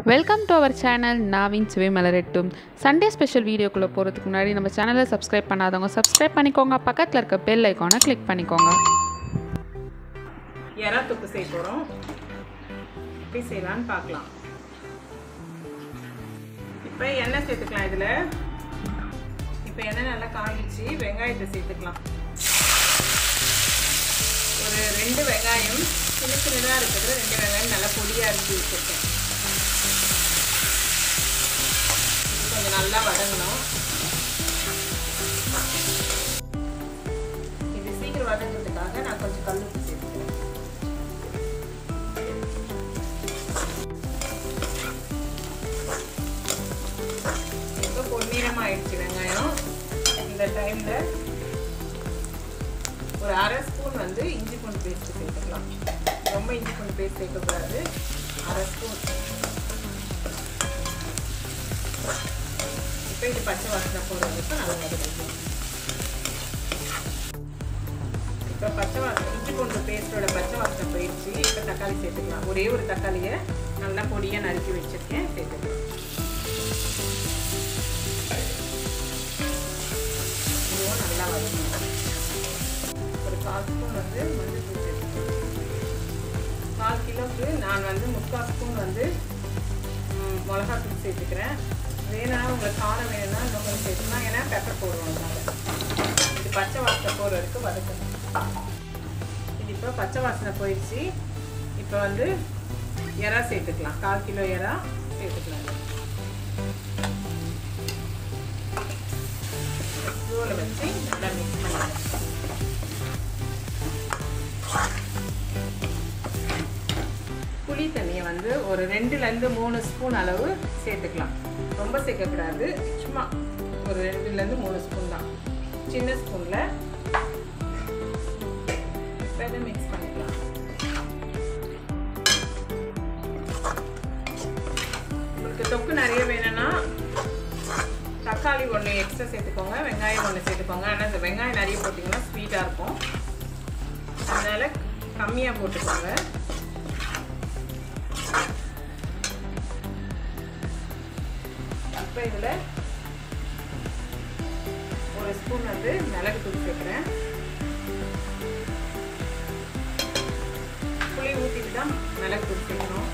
welcome to our channel நாவின் சுவை மலரட்டும் சண்டே ஸ்பெஷல் வீடியோக்குள்ளே போகிறதுக்கு முன்னாடி நம்ம சேனலை சப்ஸ்கிரைப் பண்ணாதவங்க சப்ஸ்கிரைப் பண்ணிக்கோங்க பக்கத்தில் இருக்க பெல் ஐக்கானை கிளிக் பண்ணிக்கோங்க எறா தொக்கு செய்ய போகிறோம் எப்படி செய்யலான்னு பார்க்கலாம் இப்போ எண்ணெய் சேர்த்துக்கலாம் இதில் இப்போ எண்ணெய் நல்லா காய்ச்சி வெங்காயத்தை சேர்த்துக்கலாம் ஒரு ரெண்டு வெங்காயம் சின்ன சின்னதாக இருக்கிறது ரெண்டு வெங்காயம் நல்லா பொடியாக அரிசி வச்சுருக்கேன் இது கொஞ்சம் நல்லா வதங்கணும் இது சீக்கிரம் வதங்கிறதுக்காக நான் கொஞ்சம் கல்லுப்பு சேர்த்துக்கிறேன் இப்போ பொன்னிறமாக ஆயிடுச்சு வெங்காயம் இந்த டைமில் ஒரு அரை ஸ்பூன் வந்து இஞ்சி பூண்டு பேஸ்ட் சேர்த்துக்கலாம் ரொம்ப இஞ்சி பூண்டு பேஸ்ட் சேர்க்கக்கூடாது அரை ஸ்பூன் இப்போ இது பச்சை வாசனை போகிற வரைக்கும் நல்லா வதக்கலாம் இப்போ பச்சை வாசனை இஞ்சி பூண்டு பேஸ்ட்டோட பச்சை வாசனை போயிடுச்சு இப்போ தக்காளி சேர்த்துக்கலாம் ஒரே ஒரு தக்காளியை நல்லா பொடியாக நறுக்கி வச்சுருக்கேன் சேர்த்துக்கலாம் இதுவும் நல்லா வதங்கணும் ஒரு கால் ஸ்பூன் வந்து மஞ்சள் தூள் சேர்த்துக்கலாம் கால் கிலோவுக்கு நான் வந்து முக்கால் ஸ்பூன் வந்து மிளகாத்தூள் சேர்த்துக்கிறேன் வேணா உங்களுக்கு காரம் வேணும்னா இன்னும் கொஞ்சம் சேர்த்துக்கலாம் ஏன்னா பெப்பர் போடுவோம் அதனால இது பச்சை வாசனை போகிற வரைக்கும் வதக்கணும் இது இப்போ பச்சை வாசனை போயிடுச்சு இப்போ வந்து எறா சேர்த்துக்கலாம் கால் கிலோ எறா சேர்த்துக்கலாம் ஸ்லோவில் வச்சு நல்லா மிக்ஸ் பண்ணிக்கலாம் புளி தண்ணியை வந்து ஒரு ரெண்டுலேருந்து மூணு ஸ்பூன் அளவு சேர்த்துக்கலாம் ரொம்ப சேர்க்கக்கூடாது சும்மா ஒரு ரெண்டுலேருந்து மூணு ஸ்பூன் தான் சின்ன ஸ்பூனில் இப்போ மிக்ஸ் பண்ணிக்கலாம் உங்களுக்கு தொக்கு நிறைய வேணும்னா தக்காளி ஒன்று எக்ஸ்ட்ரா சேர்த்துக்கோங்க வெங்காயம் ஒன்று சேர்த்துக்கோங்க ஆனால் இந்த வெங்காயம் நிறைய போட்டிங்கன்னா ஸ்வீட்டாக இருக்கும் அதனால் கம்மியாக போட்டுக்கோங்க இப்போ இதில் ஒரு ஸ்பூன் வந்து மிளகு தூள் சேர்க்குறேன் புளி ஊற்றிட்டு தான் மிளகு தூள் சேர்க்கணும்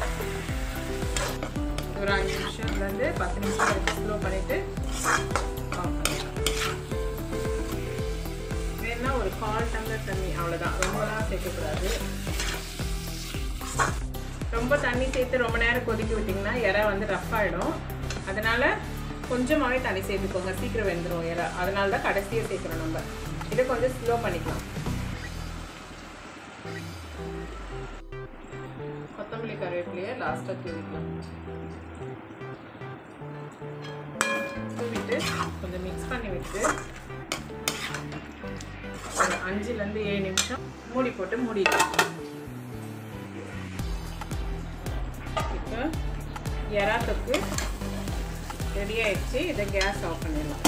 ஒரு அஞ்சு நிமிஷம்லேருந்து பத்து நிமிஷம் வரைக்கும் ஸ்லோ பண்ணிவிட்டு வேணா ஒரு கால் டம்ளர் தண்ணி அவ்வளோதான் ரொம்பலாம் சேர்க்கக்கூடாது ரொம்ப தண்ணி சேர்த்து ரொம்ப நேரம் கொதிக்க விட்டிங்கன்னா இறை வந்து ரஃப் ஆகிடும் அதனால் கொஞ்சமாகவே தண்ணி சேர்த்துக்கோங்க சீக்கிரம் வெந்துடும் இறை அதனால தான் கடைசியாக சேர்க்குறோம் நம்ம இதை கொஞ்சம் ஸ்லோ பண்ணிக்கலாம் கொத்தமல்லி கருவேப்பிலையை லாஸ்ட்டாக தூவிக்கலாம் தூவிட்டு கொஞ்சம் மிக்ஸ் பண்ணி விட்டு ஒரு அஞ்சுலேருந்து ஏழு நிமிஷம் மூடி போட்டு மூடிக்கலாம் இப்போ எறா தொக்கு ரெடி ஆயிடுச்சு இதை கேஸ் ஆஃப் பண்ணிடலாம்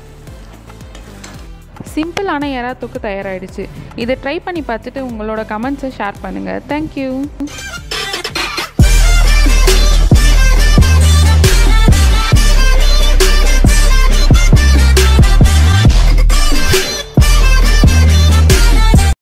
சிம்பிளான எறா தொக்கு தயாராகிடுச்சு இதை ட்ரை பண்ணி பார்த்துட்டு உங்களோட கமெண்ட்ஸை ஷேர் பண்ணுங்கள் தேங்க்யூ